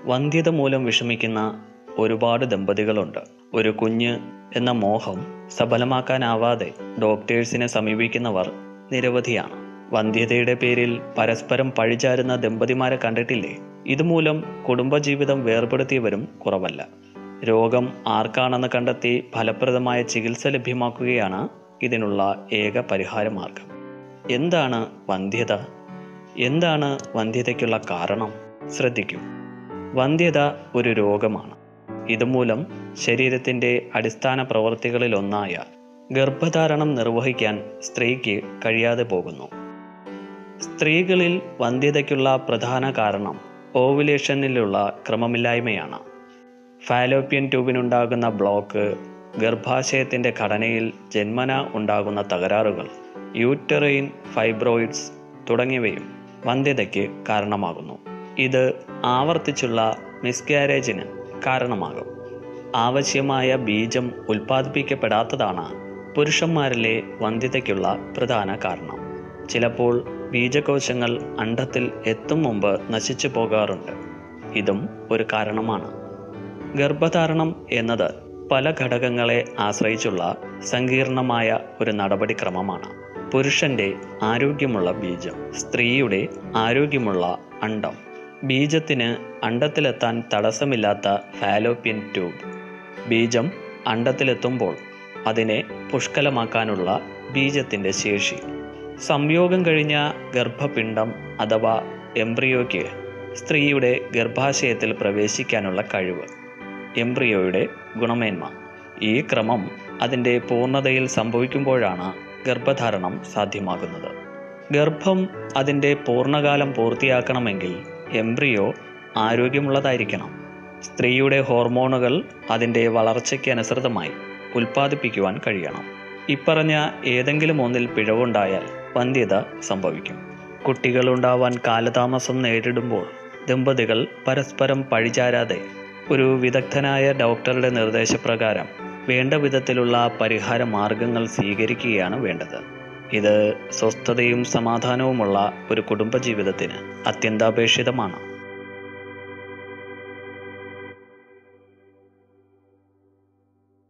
വന്ധ്യത മൂലം വിഷമിക്കുന്ന ഒരുപാട് ദമ്പതികളുണ്ട് ഒരു കുഞ്ഞ് എന്ന മോഹം സഫലമാക്കാനാവാതെ ഡോക്ടേഴ്സിനെ സമീപിക്കുന്നവർ നിരവധിയാണ് വന്ധ്യതയുടെ പേരിൽ പരസ്പരം പഴിചാരുന്ന ദമ്പതിമാരെ കണ്ടിട്ടില്ലേ ഇതുമൂലം കുടുംബജീവിതം വേർപെടുത്തിയവരും കുറവല്ല രോഗം ആർക്കാണെന്ന് കണ്ടെത്തി ഫലപ്രദമായ ചികിത്സ ലഭ്യമാക്കുകയാണ് ഇതിനുള്ള ഏക പരിഹാര മാർഗം എന്താണ് വന്ധ്യത എന്താണ് വന്ധ്യതയ്ക്കുള്ള കാരണം ശ്രദ്ധിക്കൂ വന്ധ്യത ഒരു രോഗമാണ് ഇതുമൂലം ശരീരത്തിൻ്റെ അടിസ്ഥാന പ്രവൃത്തികളിലൊന്നായ ഗർഭധാരണം നിർവഹിക്കാൻ സ്ത്രീക്ക് കഴിയാതെ പോകുന്നു സ്ത്രീകളിൽ വന്ധ്യതയ്ക്കുള്ള പ്രധാന കാരണം ഓവുലേഷനിലുള്ള ക്രമമില്ലായ്മയാണ് ഫാലോപ്യൻ ട്യൂബിനുണ്ടാകുന്ന ബ്ലോക്ക് ഗർഭാശയത്തിൻ്റെ ഘടനയിൽ ജന്മന ഉണ്ടാകുന്ന തകരാറുകൾ യൂറ്ററൈൻ ഫൈബ്രോയിഡ്സ് തുടങ്ങിയവയും വന്ധ്യതയ്ക്ക് കാരണമാകുന്നു ഇത് ആവർത്തിച്ചുള്ള മിസ്കാരേജിന് കാരണമാകും ആവശ്യമായ ബീജം ഉൽപ്പാദിപ്പിക്കപ്പെടാത്തതാണ് പുരുഷന്മാരിലെ വന്ധ്യതയ്ക്കുള്ള പ്രധാന കാരണം ചിലപ്പോൾ ബീജകോശങ്ങൾ അണ്ഡത്തിൽ എത്തും മുമ്പ് നശിച്ചു പോകാറുണ്ട് ഇതും ഒരു കാരണമാണ് ഗർഭധാരണം എന്നത് പല ഘടകങ്ങളെ ആശ്രയിച്ചുള്ള സങ്കീർണമായ ഒരു നടപടിക്രമമാണ് പുരുഷന്റെ ആരോഗ്യമുള്ള ബീജം സ്ത്രീയുടെ ആരോഗ്യമുള്ള അണ്ഡം ബീജത്തിന് അണ്ഡത്തിലെത്താൻ തടസ്സമില്ലാത്ത ഫാലോപ്യൻ ട്യൂബ് ബീജം അണ്ഡത്തിലെത്തുമ്പോൾ അതിനെ പുഷ്കലമാക്കാനുള്ള ബീജത്തിന്റെ ശേഷി സംയോഗം കഴിഞ്ഞ ഗർഭപിണ്ഡം അഥവാ എംബ്രിയോയ്ക്ക് സ്ത്രീയുടെ ഗർഭാശയത്തിൽ പ്രവേശിക്കാനുള്ള കഴിവ് എംബ്രിയോയുടെ ഗുണമേന്മ ഈ ക്രമം അതിൻ്റെ പൂർണ്ണതയിൽ സംഭവിക്കുമ്പോഴാണ് ഗർഭധാരണം സാധ്യമാകുന്നത് ഗർഭം അതിൻ്റെ പൂർണ്ണകാലം പൂർത്തിയാക്കണമെങ്കിൽ എംബ്രിയോ ആരോഗ്യമുള്ളതായിരിക്കണം സ്ത്രീയുടെ ഹോർമോണുകൾ അതിൻ്റെ വളർച്ചയ്ക്ക് അനുസൃതമായി ഉൽപ്പാദിപ്പിക്കുവാൻ കഴിയണം ഇപ്പറഞ്ഞ ഏതെങ്കിലും ഒന്നിൽ പിഴവുണ്ടായാൽ വന്ധ്യത സംഭവിക്കും കുട്ടികളുണ്ടാവാൻ കാലതാമസം നേരിടുമ്പോൾ ദമ്പതികൾ പരസ്പരം പഴിചാരാതെ ഒരു വിദഗ്ധനായ ഡോക്ടറുടെ നിർദ്ദേശപ്രകാരം വേണ്ട വിധത്തിലുള്ള പരിഹാര മാർഗങ്ങൾ സ്വീകരിക്കുകയാണ് വേണ്ടത് ഇത് സ്വസ്ഥതയും സമാധാനവുമുള്ള ഒരു കുടുംബജീവിതത്തിന് അത്യന്താപേക്ഷിതമാണ്